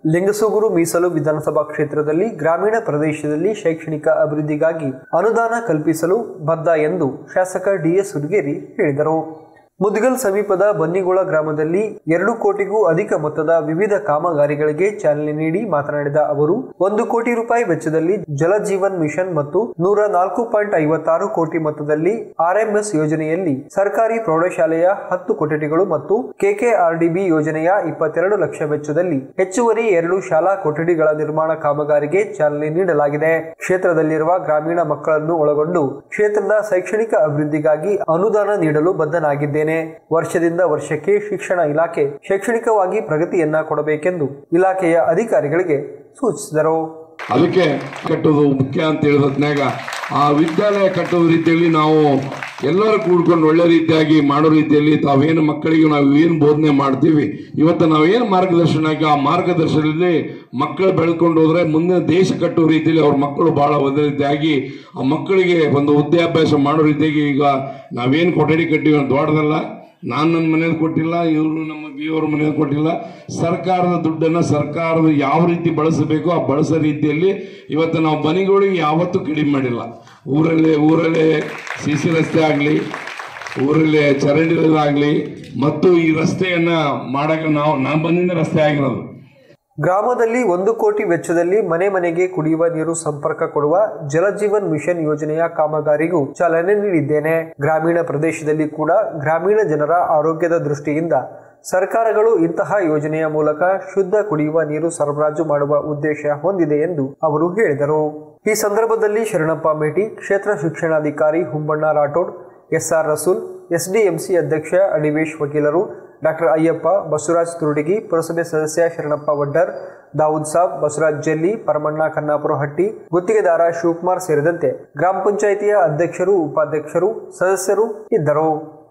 ಲಿಂಗಸೂಗೂರು ಮೀಸಲು ವಿಧಾನಸಭಾ ಕ್ಷೇತ್ರದಲ್ಲಿ ಗ್ರಾಮೀಣ ಪ್ರದೇಶದಲ್ಲಿ ಶೈಕ್ಷಣಿಕ ಅಭಿವೃದ್ಧಿಗಾಗಿ ಅನುದಾನ ಕಲ್ಪಿಸಲು ಬದ್ಧ ಎಂದು ಶಾಸಕ ಡಿಎಸ್ ಹುಡುಗೇರಿ ಹೇಳಿದರು ಮುದ್ಗಲ್ ಸಮೀಪದ ಬನ್ನಿಗೋಳ ಗ್ರಾಮದಲ್ಲಿ ಎರಡು ಕೋಟಿಗೂ ಅಧಿಕ ಮೊತ್ತದ ವಿವಿಧ ಕಾಮಗಾರಿಗಳಿಗೆ ಚಾಲನೆ ನೀಡಿ ಮಾತನಾಡಿದ ಅವರು ಒಂದು ಕೋಟಿ ರೂಪಾಯಿ ವೆಚ್ಚದಲ್ಲಿ ಜಲಜೀವನ್ ಮಿಷನ್ ಮತ್ತು ನೂರ ನಾಲ್ಕು ಪಾಯಿಂಟ್ ಐವತ್ತಾರು ಕೋಟಿ ಮೊತ್ತದಲ್ಲಿ ಆರ್ಎಂಎಸ್ ಯೋಜನೆಯಲ್ಲಿ ಸರ್ಕಾರಿ ಪ್ರೌಢಶಾಲೆಯ ಹತ್ತು ಕೊಠಡಿಗಳು ಮತ್ತು ಕೆಕೆಆರ್ಡಿಬಿ ಯೋಜನೆಯ ಇಪ್ಪತ್ತೆರಡು ಲಕ್ಷ ವೆಚ್ಚದಲ್ಲಿ ಹೆಚ್ಚುವರಿ ಎರಡು ಶಾಲಾ ಕೊಠಡಿಗಳ ನಿರ್ಮಾಣ ಕಾಮಗಾರಿಗೆ ಚಾಲನೆ ನೀಡಲಾಗಿದೆ ಕ್ಷೇತ್ರದಲ್ಲಿರುವ ಗ್ರಾಮೀಣ ಮಕ್ಕಳನ್ನು ಒಳಗೊಂಡು ಕ್ಷೇತ್ರದ ಶೈಕ್ಷಣಿಕ ಅಭಿವೃದ್ಧಿಗಾಗಿ ಅನುದಾನ ನೀಡಲು ಬದ್ಧನಾಗಿದ್ದೇನೆ ವರ್ಷದಿಂದ ವರ್ಷಕ್ಕೆ ಶಿಕ್ಷಣ ಇಲಾಖೆ ಶೈಕ್ಷಣಿಕವಾಗಿ ಪ್ರಗತಿಯನ್ನ ಕೊಡಬೇಕೆಂದು ಇಲಾಖೆಯ ಅಧಿಕಾರಿಗಳಿಗೆ ಸೂಚಿಸಿದರು ಅದಕ್ಕೆ ಕಟ್ಟೋದು ಮುಖ್ಯ ಅಂತ ಹೇಳಿದ್ನಾಗ ಆ ವಿದ್ಯಾಲಯ ಕಟ್ಟೋ ರೀತಿಯಲ್ಲಿ ನಾವು ಎಲ್ಲರೂ ಕೂಡ್ಕೊಂಡು ಒಳ್ಳೆ ರೀತಿಯಾಗಿ ಮಾಡೋ ರೀತಿಯಲ್ಲಿ ತಾವೇನು ಮಕ್ಕಳಿಗೆ ನಾವು ಏನು ಬೋಧನೆ ಮಾಡ್ತೀವಿ ಇವತ್ತು ನಾವೇನು ಮಾರ್ಗದರ್ಶನ ಆಗಿ ಆ ಮಾರ್ಗದರ್ಶನದಲ್ಲಿ ಮಕ್ಕಳು ಬೆಳ್ಕೊಂಡು ಹೋದ್ರೆ ಮುಂದೆ ದೇಶ ಕಟ್ಟೋ ರೀತಿಯಲ್ಲಿ ಅವ್ರ ಮಕ್ಕಳು ಬಹಳ ಒಂದೇ ರೀತಿಯಾಗಿ ಆ ಮಕ್ಕಳಿಗೆ ಒಂದು ವಿದ್ಯಾಭ್ಯಾಸ ಮಾಡೋ ರೀತಿಯಾಗಿ ಈಗ ನಾವೇನು ಕೊಠಡಿ ಕಟ್ಟಿವಿ ಅಂತ ದೊಡ್ಡದಲ್ಲ ನಾನು ನನ್ನ ಮನೇಲಿ ಕೊಟ್ಟಿಲ್ಲ ಇವರು ನಮ್ಮ ಬಿಯವ್ರ ಮನೇಲಿ ಕೊಟ್ಟಿಲ್ಲ ಸರ್ಕಾರದ ದುಡ್ಡನ್ನು ಸರ್ಕಾರದ ಯಾವ ರೀತಿ ಬಳಸಬೇಕು ಆ ಬಳಸೋ ರೀತಿಯಲ್ಲಿ ಇವತ್ತು ನಾವು ಮನೆಗಳಿಗೆ ಯಾವತ್ತೂ ಕಡಿಮೆ ಮಾಡಿಲ್ಲ ಊರಲ್ಲಿ ಊರಲ್ಲೇ ಸಿ ಸಿ ರಸ್ತೆ ಆಗಲಿ ಊರಲ್ಲಿ ಚರಂಡಿಗಳಾಗಲಿ ಮತ್ತು ಈ ರಸ್ತೆಯನ್ನ ಮಾಡಕ್ಕೆ ನಾವು ನಾನು ಬಂದಿಂದ ರಸ್ತೆ ಆಗಿರೋದು ಗ್ರಾಮದಲ್ಲಿ ಒಂದು ಕೋಟಿ ವೆಚ್ಚದಲ್ಲಿ ಮನೆ ಮನೆಗೆ ಕುಡಿಯುವ ನೀರು ಸಂಪರ್ಕ ಕೊಡುವ ಜಲಜೀವನ್ ಮಿಷನ್ ಯೋಜನೆಯ ಕಾಮಗಾರಿಗೂ ಚಾಲನೆ ನೀಡಿದ್ದೇನೆ ಗ್ರಾಮೀಣ ಪ್ರದೇಶದಲ್ಲಿ ಕೂಡ ಗ್ರಾಮೀಣ ಜನರ ಆರೋಗ್ಯದ ದೃಷ್ಟಿಯಿಂದ ಸರ್ಕಾರಗಳು ಇಂತಹ ಯೋಜನೆಯ ಮೂಲಕ ಶುದ್ಧ ಕುಡಿಯುವ ನೀರು ಸರಬರಾಜು ಮಾಡುವ ಉದ್ದೇಶ ಹೊಂದಿದೆ ಎಂದು ಅವರು ಹೇಳಿದರು ಈ ಸಂದರ್ಭದಲ್ಲಿ ಶರಣಪ್ಪ ಮೇಟಿ ಕ್ಷೇತ್ರ ಶಿಕ್ಷಣಾಧಿಕಾರಿ ಹುಂಬಣ್ಣ ರಾಠೋಡ್ ಎಸ್ಆರ್ ರಸೂಲ್ ಎಸ್ಡಿಎಂಸಿ ಅಧ್ಯಕ್ಷ ಅಡಿವೇಶ್ ವಕೀಲರು ಡಾಕ್ಟರ್ ಅಯ್ಯಪ್ಪ ಬಸವರಾಜ್ ತುರುಡಿಗಿ ಪುರಸಭೆ ಸದಸ್ಯ ಶರಣಪ್ಪ ವಡ್ಡರ್ ದಾವೂದ್ ಸಾಬ್ ಬಸವರಾಜ್ ಜಲ್ಲಿ ಪರಮಣ್ಣ ಖನ್ನಾಪುರ ಹಟ್ಟಿ ಗುತ್ತಿಗೆದಾರ ಶಿವಕುಮಾರ್ ಸೇರಿದಂತೆ ಗ್ರಾಮ ಪಂಚಾಯಿತಿಯ ಅಧ್ಯಕ್ಷರು ಉಪಾಧ್ಯಕ್ಷರು ಸದಸ್ಯರು ಇದ್ದರು